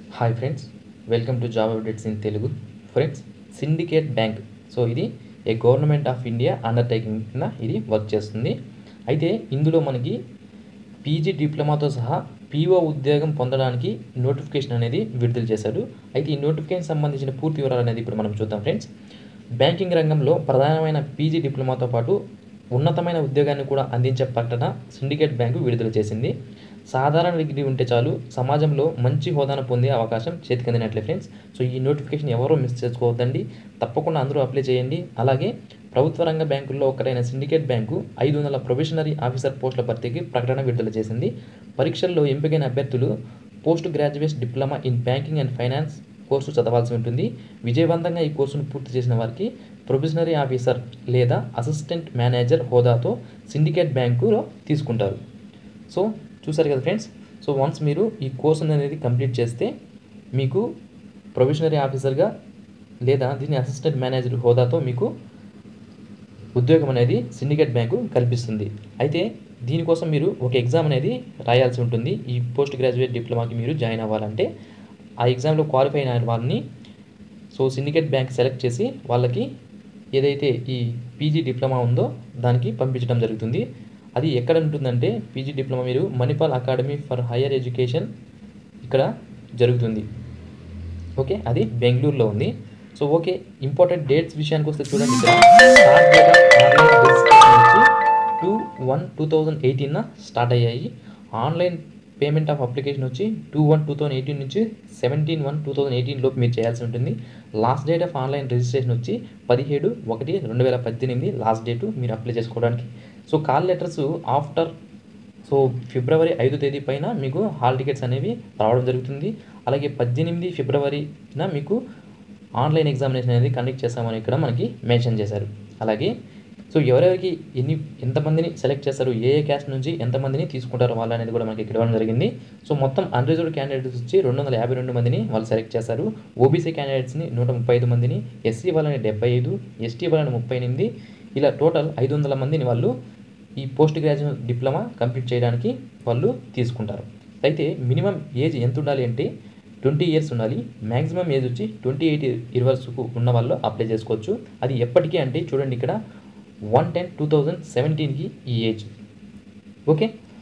hi friends welcome to job updates in Telugu friends syndicate bank so ఇది a government of India undertaking కింద ఇది work చేస్తుంది అయితే ఇందులో మనకి పీజీ డిప్లొమాతో సహా పీఓ ఉద్యోగం పొందడానికి నోటిఫికేషన్ అనేది విడుదల చేశారు అయితే ఈ నోటిఫికేషన్ సంబంధించిన పూర్తి వివరాలు అనేది ఇప్పుడు మనం చూద్దాం ఫ్రెండ్స్ బ్యాంకింగ్ రంగంలో ప్రధానమైన పీజీ డిప్లొమాతో పాటు ఉన్నతమైన ఉద్యోగాన్ని కూడా అందించే ప్రకటన సిండికేట్ బ్యాంకు విడుదల చేసింది సాధారణ డిగ్రీ ఉంటే చాలు సమాజంలో మంచి హోదాను పొందే అవకాశం చేతికందినట్లే ఫ్రెండ్స్ సో ఈ నోటిఫికేషన్ ఎవరూ మిస్ చేసుకోవద్దండి తప్పకుండా అందరూ అప్లై చేయండి అలాగే ప్రభుత్వ రంగ బ్యాంకుల్లో ఒకటైన సిండికేట్ బ్యాంకు ఐదు వందల ప్రొబేషనరీ ఆఫీసర్ పోస్టుల భర్తీకి ప్రకటన విడుదల చేసింది పరీక్షల్లో ఎంపికైన అభ్యర్థులు post graduate diploma in banking and finance course చదవాల్సి ఉంటుంది విజయవంతంగా ఈ కోర్సును పూర్తి చేసిన వారికి ప్రొబేషనరీ ఆఫీసర్ లేదా అసిస్టెంట్ మేనేజర్ హోదాతో సిండికేట్ బ్యాంకులో తీసుకుంటారు సో చూసారు కదా ఫ్రెండ్స్ సో వన్స్ మీరు ఈ కోర్స్ అనేది కంప్లీట్ చేస్తే మీకు ప్రొబేషనరీ ఆఫీసర్గా లేదా దీని అసిస్టెంట్ మేనేజర్ హోదాతో మీకు ఉద్యోగం అనేది సిండికేట్ బ్యాంకు కల్పిస్తుంది అయితే దీనికోసం మీరు ఒక ఎగ్జామ్ అనేది రాయాల్సి ఉంటుంది ఈ పోస్ట్ గ్రాడ్యుయేట్ డిప్లొమాకి మీరు జాయిన్ అవ్వాలంటే ఆ ఎగ్జామ్లో క్వాలిఫై అయిన వాళ్ళని సో సిండికేట్ బ్యాంక్ సెలెక్ట్ చేసి వాళ్ళకి ఏదైతే ఈ పీజీ డిప్లొమా ఉందో దానికి పంపించడం జరుగుతుంది అది ఎక్కడ ఉంటుందంటే పీజీ డిప్లొమా మీరు Manipal academy for higher education ఇక్కడ జరుగుతుంది ఓకే అది బెంగళూరులో ఉంది సో ఓకే ఇంపార్టెంట్ డేట్స్ విషయానికి వస్తే చూడండి ఇక్కడ start date of online registration వచ్చి టూ వన్ టూ థౌజండ్ ఎయిటీన్న స్టార్ట్ అయ్యాయి ఆన్లైన్ పేమెంట్ ఆఫ్ అప్లికేషన్ వచ్చి two one two thousand eighteen నుంచి seventeen one two thousand eighteen లోపు మీరు చేయాల్సి ఉంటుంది last date of online registration వచ్చి పదిహేడు ఒకటి రెండు వేల పద్దెనిమిది లాస్ట్ డేటు మీరు అప్లై చేసుకోవడానికి so call letters after so ఫిబ్రవరి ఐదో తేదీ పైన మీకు హాల్ టికెట్స్ అనేవి రావడం జరుగుతుంది అలాగే పద్దెనిమిది ఫిబ్రవరిన మీకు ఆన్లైన్ ఎగ్జామినేషన్ అనేది కండక్ట్ చేస్తామని ఇక్కడ మనకి మెన్షన్ చేశారు అలాగే సో ఎవరెవరికి ఎన్ని ఎంతమందిని సెలెక్ట్ చేస్తారు ఏ ఏ క్యాస్ట్ నుంచి ఎంతమందిని తీసుకుంటారు వాళ్ళు అనేది కూడా మనకి ఇక్కడ ఇవ్వడం జరిగింది సో మొత్తం అన్రిజర్వ్డ్ క్యాండిడేట్స్ వచ్చి రెండు వందల యాభై రెండు మందిని వాళ్ళు సెలెక్ట్ చేశారు ఓబీసీ క్యాండిడేట్స్ని నూట ముప్పై ఐదు మందిని ఎస్సీ వాళ్ళని డెబ్బై ఐదు ఎస్టీ వాళ్ళని ముప్పై ఎనిమిది ఇలా టోటల్ ఐదు వందల మందిని వాళ్ళు ఈ పోస్ట్ గ్రాడ్యుయేట్ డిప్లొమా కంప్లీట్ చేయడానికి వాళ్ళు తీసుకుంటారు అయితే మినిమం ఏజ్ ఎంత ఉండాలి అంటే ట్వంటీ ఇయర్స్ ఉండాలి మ్యాక్సిమం ఏజ్ వచ్చి ట్వంటీ ఎయిట్ ఇయర్స్కు ఉన్న వాళ్ళు అప్లై చేసుకోవచ్చు అది ఎప్పటికీ అంటే చూడండి ఇక్కడ వన్ టెన్ టూ థౌజండ్ సెవెంటీన్కి ఈ ఏజ్ ఓకే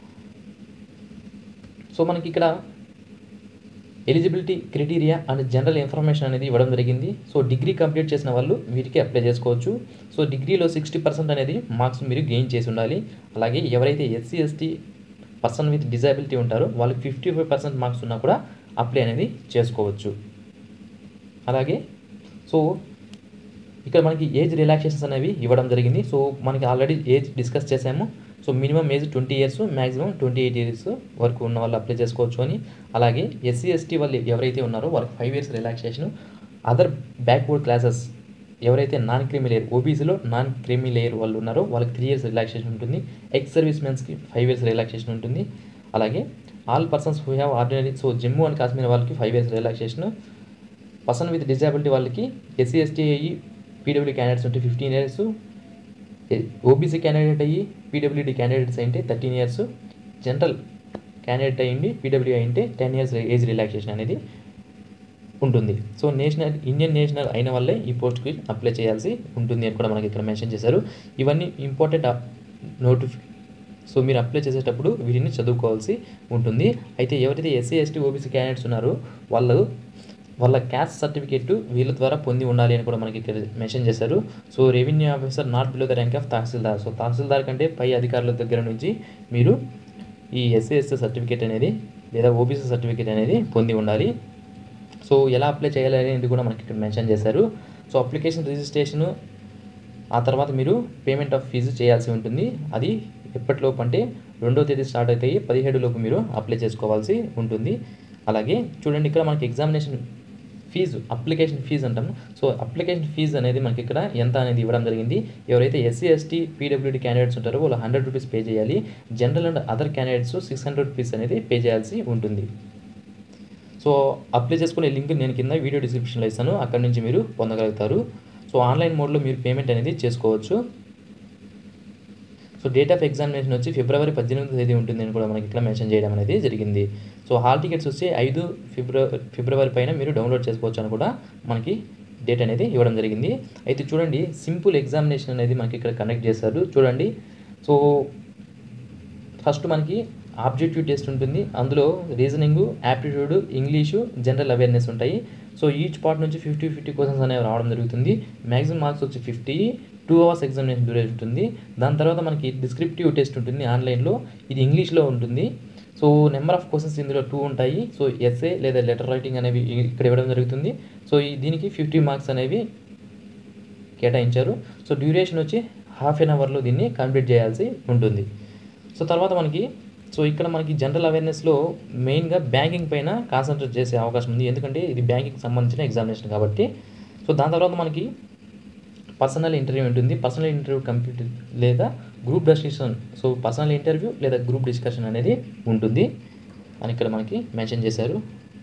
సో మనకి ఇక్కడ eligibility criteria and general information అనేది ఇవ్వడం జరిగింది సో డిగ్రీ కంప్లీట్ చేసిన వాళ్ళు వీటికి అప్లై చేసుకోవచ్చు సో డిగ్రీలో సిక్స్టీ పర్సెంట్ అనేది మార్క్స్ మీరు గెయిన్ చేసి ఉండాలి అలాగే ఎవరైతే SC ST person with disability ఉంటారో వాళ్ళకి ఫిఫ్టీ ఫైవ్ పర్సెంట్ మార్క్స్ ఉన్నా కూడా అప్లై అనేది చేసుకోవచ్చు అలాగే సో ఇక్కడ మనకి ఏజ్ రిలాక్సేషన్స్ అనేవి ఇవ్వడం జరిగింది సో మనకి ఆల్రెడీ ఏజ్ డిస్కస్ చేసాము so minimum age twenty years maximum twenty eight years వరకు ఉన్న వాళ్ళు అప్లై చేసుకోవచ్చు అని అలాగే ఎస్సీ ఎస్టీ వాళ్ళు ఎవరైతే ఉన్నారో వాళ్ళకి five years relaxation other backward classes ఎవరైతే నాన్ క్రీమీ లేయర్ ఓబీసీలో నాన్ క్రీమీ లేయర్ వాళ్ళు ఉన్నారో వాళ్ళకి త్రీ ఇయర్స్ రిలాక్సేషన్ ఉంటుంది ఎక్స్ సర్వీస్ మెన్స్కి ఫైవ్ ఇయర్స్ రిలాక్సేషన్ ఉంటుంది అలాగే all persons who have ordinary so Jammu and Kashmir వాళ్ళకి five years relaxation person with disability వాళ్ళకి ఎస్సీ ఎస్టీ అయ్యి పీడబ్ల్యూ క్యాండిడేట్స్ ఉంటే ఫిఫ్టీన్ ఇయర్స్ ఓబీసీ క్యాండిడేట్ అయ్యి పీడబ్ల్యూడీ క్యాండిడేట్స్ అయితే థర్టీన్ ఇయర్స్ జనరల్ క్యాండిడేట్ అయ్యింది PW అయింటే ten years age relaxation అనేది ఉంటుంది so national Indian national అయిన వల్లే ఈ పోస్ట్కి అప్లై చేయాల్సి ఉంటుంది అని కూడా మనకి ఇక్కడ మెన్షన్ చేశారు ఇవన్నీ ఇంపార్టెంట్ నోటిఫి సో మీరు అప్లై చేసేటప్పుడు వీటిని చదువుకోవాల్సి ఉంటుంది అయితే ఎవరైతే ఎస్సీ ఎస్టీ ఓబీసీ క్యాండిడేట్స్ ఉన్నారో వాళ్ళు వాళ్ళ క్యాస్ట్ సర్టిఫికేట్ వీళ్ళ ద్వారా పొంది ఉండాలి అని కూడా మనకి ఇక్కడ మెన్షన్ చేశారు so revenue officer not below the rank of tahsildar so tahsildar కంటే పై అధికారుల దగ్గర నుంచి మీరు ఈ ఎస్సీ ఎస్టీ సర్టిఫికేట్ అనేది లేదా ఓబీసీ సర్టిఫికేట్ అనేది పొంది ఉండాలి సో ఎలా అప్లై చేయాలి అనేది కూడా మనకి ఇక్కడ మెన్షన్ చేశారు సో అప్లికేషన్ రిజిస్ట్రేషను ఆ తర్వాత మీరు పేమెంట్ ఆఫ్ ఫీజు చేయాల్సి ఉంటుంది అది ఎప్పటిలోపు అంటే రెండో తేదీ స్టార్ట్ అవుతాయి పదిహేడు లోపు మీరు అప్లై చేసుకోవాల్సి ఉంటుంది అలాగే చూడండి ఇక్కడ మనకి ఎగ్జామినేషన్ ఫీజు అప్లికేషన్ ఫీజు అంటాము సో అప్లికేషన్ ఫీజు అనేది మనకి ఇక్కడ ఎంత అనేది ఇవ్వడం జరిగింది ఎవరైతే ఎస్సీ ఎస్టీ పీడబ్ల్యూడీ క్యాండిడేట్స్ ఉంటారో వాళ్ళు హండ్రెడ్ రూపీస్ పే చేయాలి general and other candidates six hundred rupees అనేది పే చేయాల్సి ఉంటుంది సో అప్లై చేసుకునే లింక్ నేను కింద వీడియో డిస్క్రిప్షన్లో ఇస్తాను అక్కడ నుంచి మీరు పొందగలుగుతారు సో ఆన్లైన్ మోడ్లో మీరు పేమెంట్ అనేది చేసుకోవచ్చు so so date of examination వచ్చి ఫిబ్రవరి పద్దెనిమిది తేదీ ఉంటుంది అని కూడా మనకి ఇక్కడ మెన్షన్ చేయడం అనేది జరిగింది సో హాల్ టికెట్స్ వచ్చి ఐదు ఫిబ్రవరి ఫిబ్రవరి పైన మీరు డౌన్లోడ్ చేసుకోవచ్చు అని కూడా మనకి డేట్ అనేది ఇవ్వడం జరిగింది అయితే చూడండి సింపుల్ ఎగ్జామినేషన్ అనేది మనకి ఇక్కడ కండక్ట్ చేశారు చూడండి సో ఫస్ట్ మనకి ఆబ్జెక్టివ్ టెస్ట్ ఉంటుంది అందులో reasoning aptitude English general awareness ఉంటాయి సో ఈచ్ పార్ట్ నుంచి ఫిఫ్టీ ఫిఫ్టీ క్వశ్చన్స్ అనేవి రావడం జరుగుతుంది మ్యాక్సిమం మార్క్స్ వచ్చి fifty two hours examination duration ఉంటుంది దాని తర్వాత మనకి డిస్క్రిప్టివ్ టెస్ట్ ఉంటుంది ఆన్లైన్లో ఇది ఇంగ్లీష్లో ఉంటుంది సో నెంబర్ ఆఫ్ క్వశ్చన్స్ ఇందులో టూ ఉంటాయి సో ఎస్ఏ లేదా లెటర్ రైటింగ్ అనేవి ఇక్కడ ఇవ్వడం జరుగుతుంది సో ఈ దీనికి ఫిఫ్టీ మార్క్స్ అనేవి కేటాయించారు సో డ్యూరేషన్ వచ్చి హాఫ్ ఎన్ అవర్లో దీన్ని కంప్లీట్ చేయాల్సి ఉంటుంది సో తర్వాత మనకి సో ఇక్కడ మనకి జనరల్ అవేర్నెస్లో మెయిన్గా బ్యాంకింగ్ పైన కాన్సన్ట్రేట్ చేసే అవకాశం ఉంది ఎందుకంటే ఇది బ్యాంకింగ్ సంబంధించిన ఎగ్జామినేషన్ కాబట్టి సో దాని తర్వాత మనకి పర్సనల్ ఇంటర్వ్యూ ఉంటుంది పర్సనల్ ఇంటర్వ్యూ కంప్లీట్ లేదా group discussion so personal interview లేదా గ్రూప్ డిస్కషన్ అనేది ఉంటుంది అని ఇక్కడ మనకి మెన్షన్ చేశారు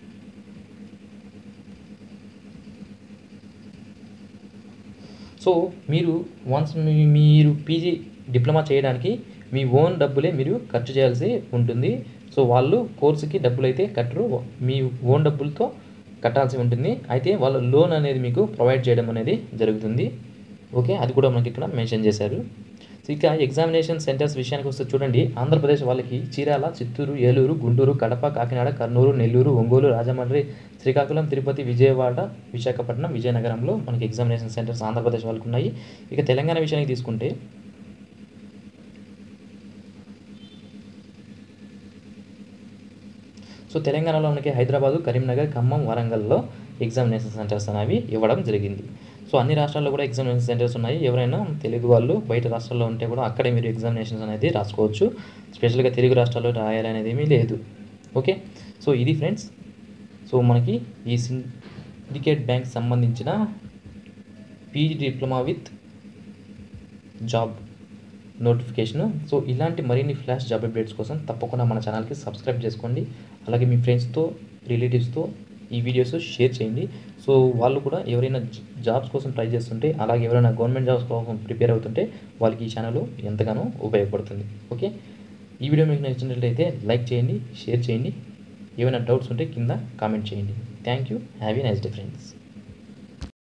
సో మీరు వన్స్ మీరు పీజీ డిప్లొమా చేయడానికి మీ ఓన్ డబ్బులే మీరు ఖర్చు చేయాల్సి ఉంటుంది సో వాళ్ళు కోర్సుకి డబ్బులు అయితే కట్టరు మీ ఓన్ డబ్బులతో కట్టాల్సి ఉంటుంది అయితే వాళ్ళ లోన్ అనేది మీకు ప్రొవైడ్ చేయడం అనేది జరుగుతుంది ఓకే అది కూడా మనకి ఇక్కడ మెన్షన్ చేశారు సో ఇక ఎగ్జామినేషన్ సెంటర్స్ విషయానికి వస్తే చూడండి ఆంధ్రప్రదేశ్ వాళ్ళకి చీరాల చిత్తూరు ఏలూరు గుంటూరు కడప కాకినాడ కర్నూలు నెల్లూరు ఒంగోలు రాజమండ్రి శ్రీకాకుళం తిరుపతి విజయవాడ విశాఖపట్నం విజయనగరంలో మనకి ఎగ్జామినేషన్ సెంటర్స్ ఆంధ్రప్రదేశ్ వాళ్ళకి ఉన్నాయి ఇక తెలంగాణ విషయానికి తీసుకుంటే సో తెలంగాణలో మనకి హైదరాబాదు కరీంనగర్ ఖమ్మం వరంగల్లో ఎగ్జామినేషన్ సెంటర్స్ అనేవి ఇవ్వడం జరిగింది సో అన్ని రాష్ట్రాల్లో కూడా ఎగ్జామినేషన్ సెంటర్స్ ఉన్నాయి ఎవరైనా తెలుగు వాళ్ళు బయట రాష్ట్రాల్లో ఉంటే కూడా అక్కడే మీరు ఎగ్జామినేషన్స్ అనేది రాసుకోవచ్చు స్పెషల్గా తెలుగు రాష్ట్రాల్లో రాయాలనేది ఏమీ లేదు ఓకే సో ఇది ఫ్రెండ్స్ సో మనకి ఈ సిండికేట్ బ్యాంక్ సంబంధించిన PG diploma with job notification so ఇలాంటి మరిన్ని ఫ్లాష్ జాబ్ అప్డేట్స్ కోసం తప్పకుండా మన ఛానల్కి సబ్స్క్రైబ్ చేసుకోండి అలాగే మీ ఫ్రెండ్స్తో రిలేటివ్స్తో ఈ వీడియోస్ షేర్ చేయండి సో వాళ్ళు కూడా ఎవరైనా జాబ్స్ కోసం ట్రై చేస్తుంటే అలాగే ఎవరైనా గవర్నమెంట్ జాబ్స్ కోసం ప్రిపేర్ అవుతుంటే వాళ్ళకి ఈ ఛానల్ ఎంతగానో ఉపయోగపడుతుంది ఓకే ఈ వీడియో మీకు నచ్చినట్లయితే లైక్ చేయండి షేర్ చేయండి ఏమైనా డౌట్స్ ఉంటే కింద కామెంట్ చేయండి thank you have a nice day friends